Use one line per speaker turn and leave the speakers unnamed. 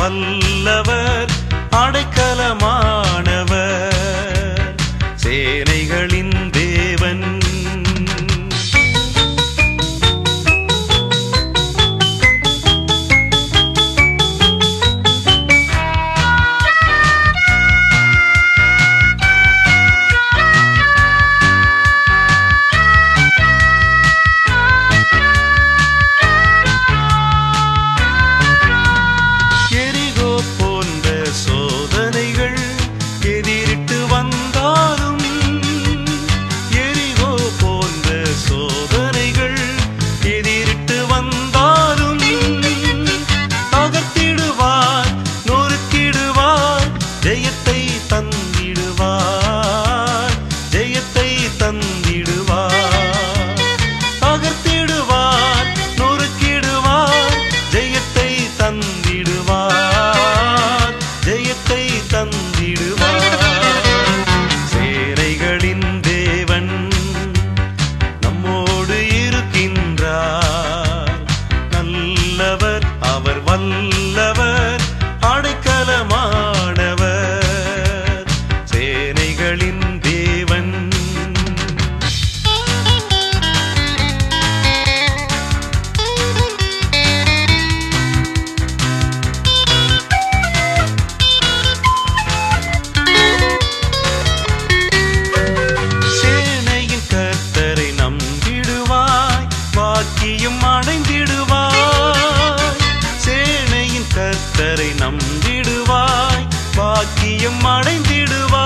வல்லவர் அடைக்கலமானவர் சேனைகளின் தேவன் எரிகோ போன்ற சோதனைகள் எதிரிட்டு வந்தாலும் எரிகோ போன்ற சோதனைகள் எதிரிட்டு வந்தாலும் தகர்த்திடுவார் நொறுக்கிடுவார் ஜெயத்தை தந்திடுவார் ஜெயத்தை தந்திடுவார் தகர்த்திடுவார் நொறுக்கிடுவார் ஜெயத்தை தந்திடுவார் ஜெயத்தை தந்திடுவார் சேனைகளின் தேவன் நம்மோடு இருக்கின்றார் நல்லவர் அவர் வல்லவர் அடைக்கலமானவர் சேனைகளின் தேவன் சேனையின் கர்த்தரை நம்பிடுவாய் பாக்கியம் அடைந்திடுவாய் சேனையின் கர்த்தரை நம்பிடுவாய் பாக்கியம் அடைந்திடுவாய்